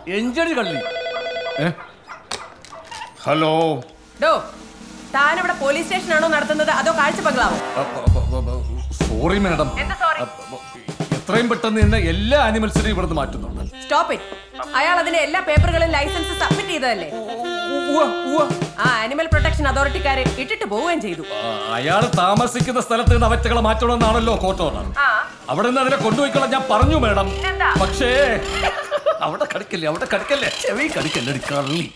എഞ്ചടി കള്ളി ഏ? ഹലോ ഡോ താൻ ഇവിടെ പോലീസ് സ്റ്റേഷനാണോ നടത്തുന്നത് അതോ കാഴ്ച ബംഗ്ലാവോ സോറി മാഡം എന്താ sorry? എത്രയും പെട്ടെന്ന് തന്നെ എല്ലാ ആനിമൽസിനെയും ഇവിടുന്ന് മാറ്റുന്നുണ്ട് സ്റ്റോപ്പ് ഇറ്റ് അയാൾ അതിന്റെ എല്ലാ പേപ്പറുകളും ലൈസൻസ് സബ്മിറ്റ് ചെയ്തതല്ലേ ആ ആനിമൽ പ്രൊട്ടക്ഷൻ അതോറിറ്റിക്കാരെ ഇട്ടിട്ട് പോവുകയും ചെയ്തു അയാൾ താമസിക്കുന്ന സ്ഥലത്ത് നിന്ന് അവറ്റകളെ മാറ്റണമെന്നാണല്ലോ കോർട്ട് ഓർഡർ ആ അവിടെ നിന്ന് അതിനെ കൊണ്ടുപോയിക്കോളാം ഞാൻ പറഞ്ഞു മാഡം പിന്നെന്താ? പക്ഷേ അവിടെ കടിക്കല്ലേ അവിടെ കടിക്കല്ലേ ചെവി കടിക്കല്ലേ കള്ളി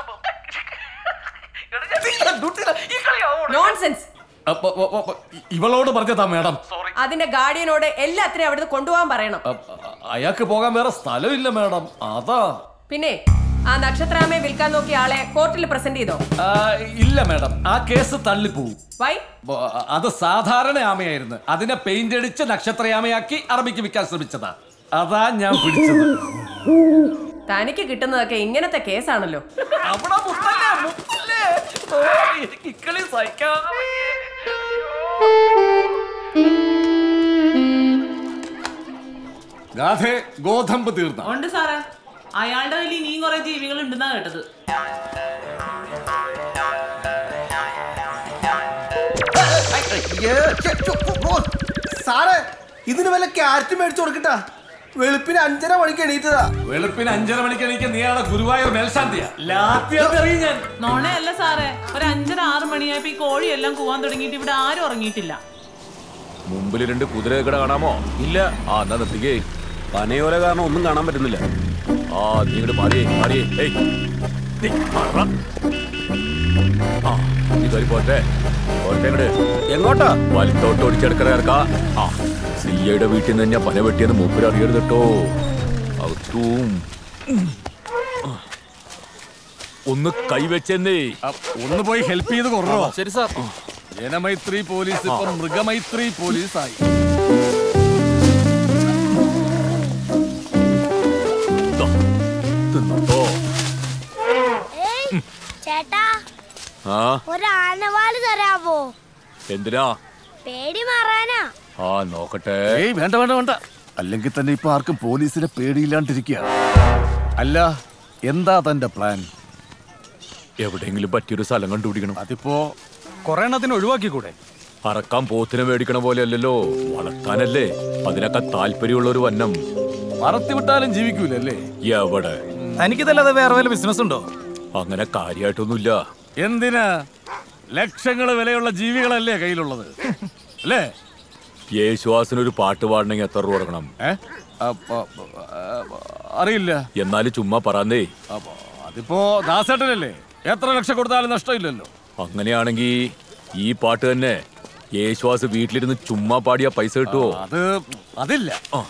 നോൺസെൻസ് അപ്പൊ, അപ്പൊ, അപ്പൊ, ഇവളോട് പറഞ്ഞതാ മാഡം അതിന്റെ ഗാർഡിയനോട് എല്ലാത്തിനെയും അവിടുന്ന് കൊണ്ടുപോകാൻ പറയണം അ- അയാൾക്ക് പോകാൻ വേറെ സ്ഥലമില്ല മാഡം അതാ പിന്നെ ആ നക്ഷത്രാമയെ വിൽക്കാൻ നോക്കിയ ആളെ കോർട്ടിൽ പ്രസന്റ് ചെയ്തോ ആ, ഇല്ല മാഡം ആ കേസ് തള്ളിപ്പോവും വൈ ബ- അത് സാധാരണ ആമയായിരുന്നു അതിനെ പെയിന്റ് അടിച്ച് നക്ഷത്രയാമയാക്കി അറബിക്ക് വിൽക്കാൻ ശ്രമിച്ചതാ അതാ ഞാൻ പിടിച്ചത് തനിക്ക് കിട്ടുന്നതൊക്കെ ഇങ്ങനത്തെ കേസാണല്ലോ അവിടെ മുത്തല്ലേ, മുത്തല്ലേ. ഓ, എനിക്ക് ഇക്കളി സഹിക്കാൻ വയ്യ. ഗാഥെ ഗോതമ്പ് തീർന്ന ഉണ്ട് സാറേ അയാളുടെ കയ്യിൽ ഇനിയും കുറെ ജീവികൾ ഉണ്ടെന്നാ കേട്ടത് സാറേ ഇതിന് വല്ല ക്യാരറ്റ് മേടിച്ചു കൊടുക്കട്ടാ വെളുപ്പിന് അഞ്ചര മണിക്ക് എണീറ്റതാ വെളുപ്പിന് അഞ്ചര മണിക്ക് എനിക്ക് നീയാളെ ഗുരുവായൂർ മേൽശാന്തിയാ ലാത്തിയറിയും ഞാൻ നോണയല്ല സാറേ ഒരു അഞ്ചര ആറ് മണിയായപ്പോ ഈ കോഴിയെല്ലാം കൂവാൻ തുടങ്ങിയിട്ട് ഇവിടെ ആരും ഉറങ്ങിയിട്ടില്ല മുമ്പിൽ രണ്ട് കുതിരകട കാണാമോ ഇല്ല ആ എന്നാ നിർത്തിക്കേ പനയോല കാരണം ഒന്നും കാണാൻ പറ്റുന്നില്ല ആ നീ ഇങ്ങോട്ട് മാറിയേ മാറിയേ ഏയ് നീ മാറ. ആ നീ കയറി പോട്ടെ പോട്ടെ ഇങ്ങട് എങ്ങോട്ടാ വലത്തോട്ട് ഓടിച്ചെടുക്കറ ഇറക്കാ ആ സിയുടെ വീട്ടിൽ നിന്ന് ഞാൻ പന വെട്ടിയെന്ന് മൂപ്പര് അറിയരുത് കേട്ടോ അകത്തും ഒന്ന് കൈവച്ചെന്നേ ഒന്ന് പോയി ഹെൽപ്പ് ചെയ്ത് കുറോ ശരി സാർ ജനമൈത്രി പോലീസ് ഇപ്പൊ മൃഗമൈത്രി പോലീസായി ദാ, തിന്നോ ഏയ്, ചേട്ടാ ആ ഒരു ആനവാള് തരാവോ എന്തിനാ പേടി മാറാനാ ആ നോക്കട്ടെ ഏയ് വേണ്ട വേണ്ട വേണ്ട അല്ലെങ്കിൽ തന്നെ ഇപ്പൊ ആർക്കും പോലീസിനെ പേടിയില്ലാണ്ടിരിക്കുകയാണ് അല്ല എന്താ തന്റെ പ്ലാൻ എവിടെയെങ്കിലും പറ്റിയൊരു സ്ഥലം കണ്ടുപിടിക്കണം അതിപ്പോ കൊറേ എണ്ണത്തിന് ഒഴിവാക്കിക്കൂടെ അറക്കാൻ പോത്തിനെ മേടിക്കണ പോലെ അല്ലല്ലോ വളർത്താനല്ലേ അതിനൊക്കെ താല്പര്യമുള്ള ഒരു വന്നം പറത്തി വിട്ടാലും ജീവിക്കൂലല്ലേ എവിടെ തനിക്കിതല്ലാതെ വേറെ വല്ല ബിസിനസ് ഉണ്ടോ അങ്ങനെ കാര്യമായിട്ടൊന്നുമില്ല എന്തിനാ ലക്ഷങ്ങൾ വിലയുള്ള ജീവികളല്ലേ കയ്യിലുള്ളത് അല്ലേ യേശുവാസിന് ഒരു പാട്ട് പാടണമെങ്കിൽ എത്ര രൂപ കൊടുക്കണം ഏ അപ്പൊ, ആ, അറിയില്ല എന്നാലും ചുമ്മാ പറന്നേ അപ്പൊ അതിപ്പോ ദാസേട്ടനല്ലേ എത്ര ലക്ഷം കൊടുത്താലും നഷ്ടമില്ലല്ലോ അങ്ങനെയാണെങ്കിൽ ഈ പാട്ട് തന്നെ യേശുവാസ് വീട്ടിലിരുന്ന് ചുമ്മാ പാടിയ പൈസ കിട്ടുവോ അത് അതില്ല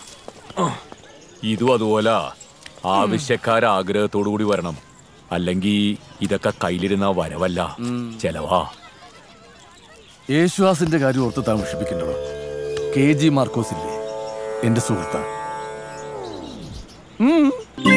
ഇതും അതുപോലെ ആവശ്യക്കാര ആഗ്രഹത്തോടു കൂടി വരണം അല്ലെങ്കിൽ ഇതൊക്കെ കയ്യിലിരുന്ന വരവല്ല ചെലവാ യേശുദാസിന്റെ കാര്യം ഓർത്ത് താൻ വിഷമിക്കണ്ടോ കെ ജി മാർക്കോസ് ഇല്ലേ എന്റെ സുഹൃത്താണ് ഉം.